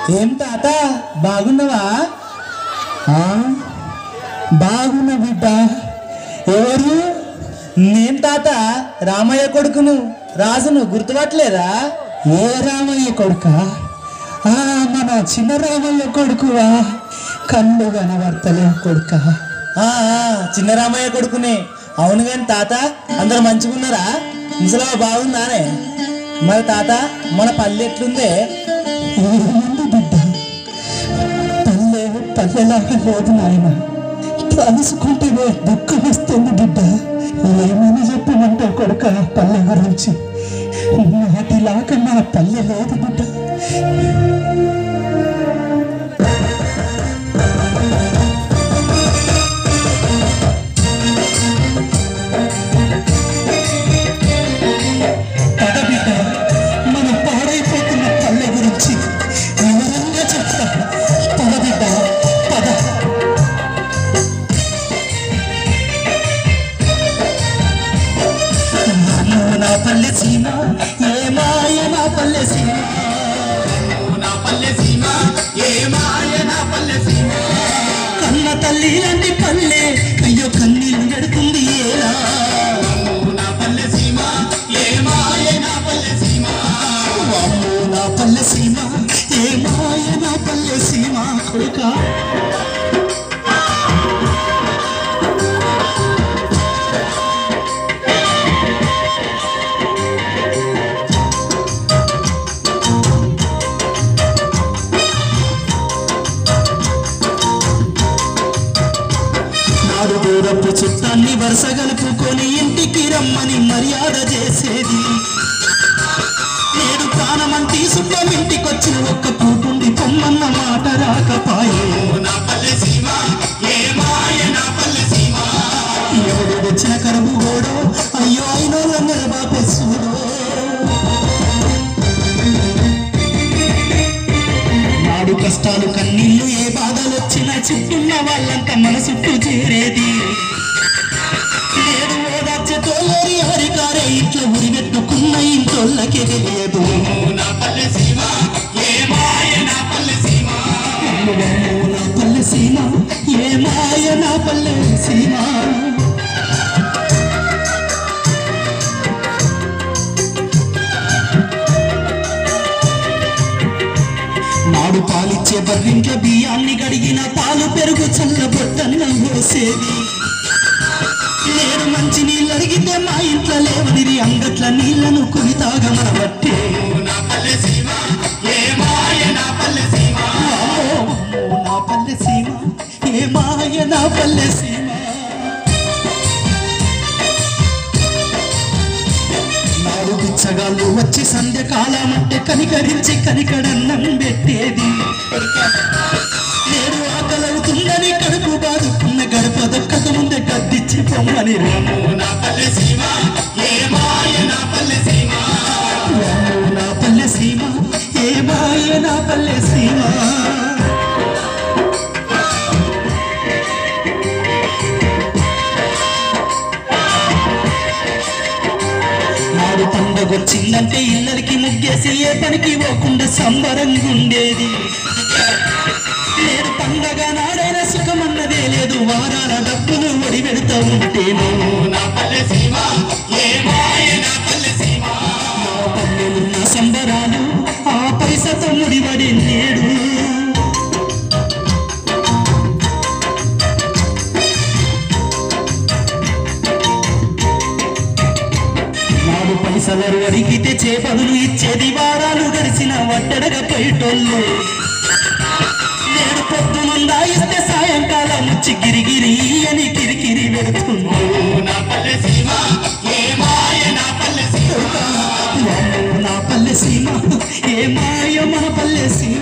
ఏం తాత బాగున్నావా ఆ? బాగున్నా బిడ్డ ఎవరు నేను తాత రామయ్య కొడుకును రాజును గుర్తుపట్టలేదా ఏ రామయ్య కొడుక ఆ మన చిన్న రామయ్య కొడుకువా కళ్ళు కనబడతలే కొడుక ఆ ఆ, చిన్న రామయ్య కొడుకునే అవును కానీ తాత అందరు మంచిగున్నారా ముసలమ్మ బాగుందానే మరి తాత మన పల్లె ఎట్లుందే ఏముంది బిడ్డ పల్లె పల్లెలాగా లేదు నాయన తలుసుకుంటే దుఃఖం వస్తుంది బిడ్డ ఏమని చెప్పమంటే కొడుక పల్లె గురించి నాటిలాగా మన పల్లె లేదు బిడ్డ పద బిడ్డ మన పాడైపోతున్న పల్లె గురించి వివరంగా చెప్తా పద బిడ్డ పద అమ్మో నా పల్లె సీమ ఏ మాయ నా పల్లె సీమ కన్న తల్లి లాంటి పల్లె అయ్యో కన్నీళ్ళు నడుతుంది ఏలా వామ్మో నా పల్లె సీమ ఏ మాయ నా పల్లె సీమ కొడుకా నాడు దూరపు చుట్టాన్ని వరుస గలుపుకొని ఇంటికి రమ్మని మర్యాద చేసేది నేడు ప్రాణమంటి సుఖం ఇంటికొచ్చిన ఒక్క పూటుండి పొమ్మన్న మాట రాకపాయే ఎవడు వచ్చిన కరువు ఓడో అయ్యో అయినోళ్ళ నిలబాపే చూడో నాడు కష్టాలు కన్నీళ్లు ఏ బాధలు వచ్చినా చుట్టున్న వాళ్ళంతా మన చుట్టూ చేరేది నేడు ఓదార్చతో లేని హరికారే ఇట్లా ఉరిగెట్టుకున్న ఇంటోళ్ళకే తెలియదు అమ్మో నా పల్లె సీమ ఏ మాయ నా పల్లె సీమ నాడు పాలిచ్చే బర్రింట్ల బియ్యాన్ని గడిగిన పాలు పెరుగు చల్లబొట్టన్న పోసేది నేను మంచి నీళ్ళు అడిగితే మా ఇంట్లో లేవనిది అంగట్ల నీళ్లను కొని తాగమనబట్టే వామ్మో, నా పల్లె సీమ ఏ మాయ నా పల్లె సీమ నాడు బిచ్చగాళ్ళు వచ్చి సంధ్యకాలం అంటే కనికరించి కనికడన్నం పెట్టేది నేను ఆకలవుతుందని కడుపు బాదుకున్న గడప దొక్కక ముందే గద్దిచ్చి పొమ్మని రాము నా పల్లె సీమ ఏ మాయ నా పల్లె సీమ వామ్మో, నా పల్లె సీమ ఏ మాయ నా పల్లె సీమ నాడు పండగొచ్చిందంటే ఇళ్ళకి ముగ్గేసి ఏ పనికి పోకుండా సంబరంగా ఉండేది నేను పండగ నాడైన సుఖమన్నదే లేదు వారాల డబ్బులు ఒడి పెడతా ఉంటేను నా పల్లెలున్న సంబరాలు ఆ పైసతో ముడిపడి నేడు నాడు పైసలు అడిగితే చేపదులు ఇచ్చేది వారాలు గడిచిన వట్టడగ పోయేటోళ్ళు నేడు పొద్దునుందా ఇస్తే సాయంకాలం వచ్చి గిరిగిరి అని కిరికిరి పెడుతుంది వామ్మో, నా పల్లె సీమ ఏ మాయ మన పల్లె సీమ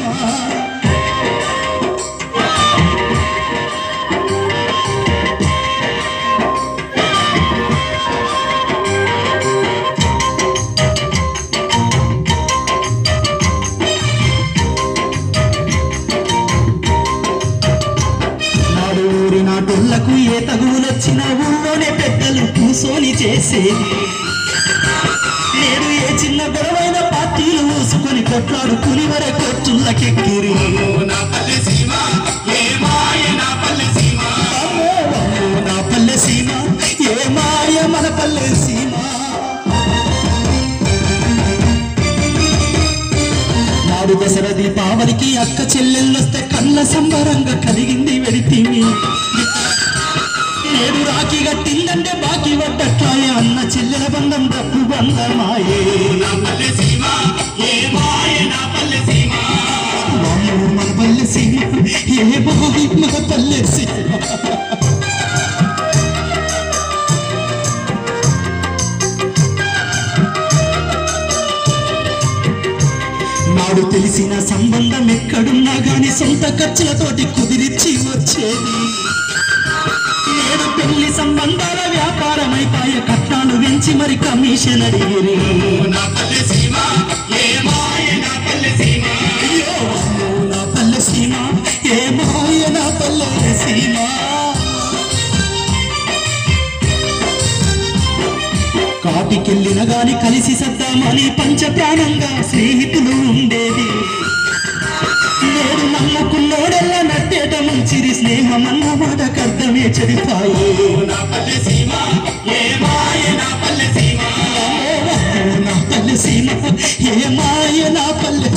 నాడు ఊరి నాటుళ్లకు ఏ తగువులొచ్చినా ఊళ్ళోనే పెద్దలు కూసోని చేసేది నేడు ఏ చిన్న గొడవైన పార్టీలు మూసుకొని కొట్లాడుకుని వరే కోర్టుల్లో పల్లకెక్కిరి నా పల్లె సీమ ఏ మాయ నా పల్లె సీమ అమ్మో, అమ్మో, నా పల్లె సీమ ఏ మాయ మన పల్లె సీమ నాడు దసరా దీపావళికి అక్క చెల్లెళ్ళొస్తే కళ్ళ సంబరంగా కలిగింది వెడితిమి నేడు రాఖీ కట్టిందంటే బాకీ పడ్డట్లాయే అన్న చెల్లెల బంధం డబ్బు బంధమాయే నా పల్లె సీమ ఏ మాయ నా పల్లె సీమ వామ్మో, మన పల్లె సీమ ఏ బాయ్ మన పల్లె సీమ నాడు తెలిసిన సంబంధం ఎక్కడున్నా గాని సొంత ఖర్చులతోటి కుదిరిచ్చి వచ్చేది నేడు పెళ్లి సంబంధాల వ్యాపారమైపాయ కట్నాలు వెంచి మరి కమిషన్ అడిగిరి నా పల్లె సీమ ఏ మాయ నా పల్లె సీమ అయ్యో, అమ్మో, నా పల్లె సీమ ఏ మాయ నా పల్లె సీమ కాటికెళ్ళిన గాని కలిసి సద్దామని పంచ ప్రాణంగా స్నేహితులు ఉండేది నేడు నమ్ముకున్నోడెల్లా నట్టేట మంచిది స్నేహం అన్న మాటకు అర్థమే చెడిపాయే నా పల్లె సీమ ఏ మాయ నా పల్లె సీమ అమ్మో, నా పల్లె సీమ ఏ మాయ నా పల్లె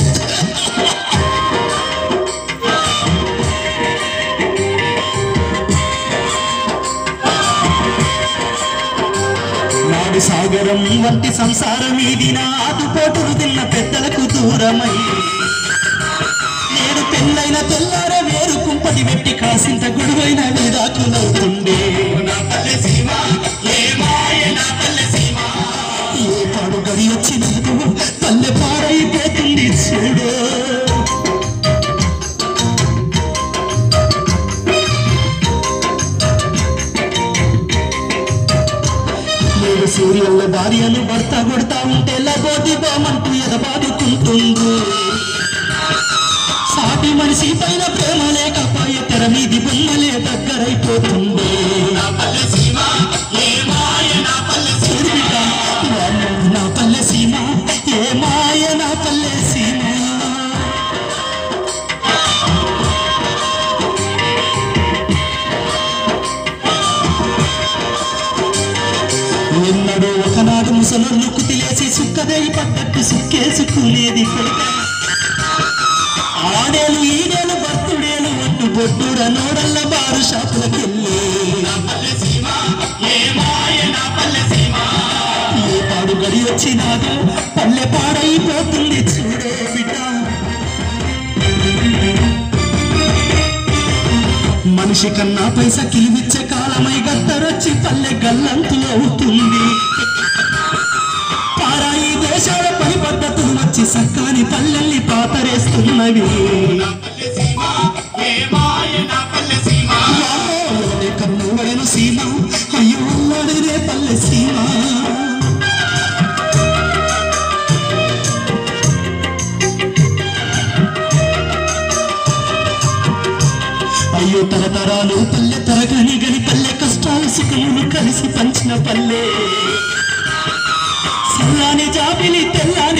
నాడు సాగరం వంటి సంసారం ఇది నా ఆటుపోటులు తిన్న పెద్దలకు దూరమై నేడు పెళ్ళైన తెల్లార వేరు కుంపటి పెట్టి కాసింత గొడవైన విడాకులవుతుండే నా పల్లె సీమ ఏ మాయ నా పల్లె సీమ ఏ పాడు గడి వచ్చినదో పల్లె పాడైపోతుంది చూడు నేడు సూర్యుల భార్యను భర్త కొడతా ఉంటే లబోది బామంటూ ఎదబాదుకుంటుండు సాటి మనిషి పైన ప్రేమ లేకపోయే తెర మీది బొమ్మలే దగ్గరైపోతుంది నా పల్లె సీమ ఏ మాయ నా పల్లె సీమ చూడుబిడ్డ, వామ్మో, నా పల్లె సీమ ఏ మాయ నా పల్లె సీమ ఎన్నడో ఒకనాడు ముసలు కుతిలేసి సుక్కదై పడ్డట్టు సుక్కేసుకునేది కొడుక ఆడేలు ఈడేలు బర్తుడేలు ఒట్టు బొడ్డుడ నోడల్ల బారు షాపులకెళ్ళి నా పల్లె సీమ ఏ మాయ నా పల్లె సీమ ఏ పాడు గడి వచ్చినాదో పల్లె పాడైపోతుంది చూడే బిడ్డ మనిషి కన్నా పైస కిలిమిచ్చే కాలమై గద్దరొచ్చి పల్లె గల్లంతులు అవుతుంది పారాయి దేశాల పని పద్ధతులు వచ్చి సక్కాని పల్లెల్ని పాతరేస్తున్నవి నా పల్లె సీమ ఏ మాయ నా పల్లె సీమ వామ్మో, ఎవరి కన్ను వడెను సీమ అయ్యో అల్లాడినే పల్లె సీమ అయ్యో తరతరాలు పల్లె తరగని గని పల్లె కష్టాలు సుఖములు కలిసి పంచిన పల్లె చల్లాని జాబిలి తెల్లాని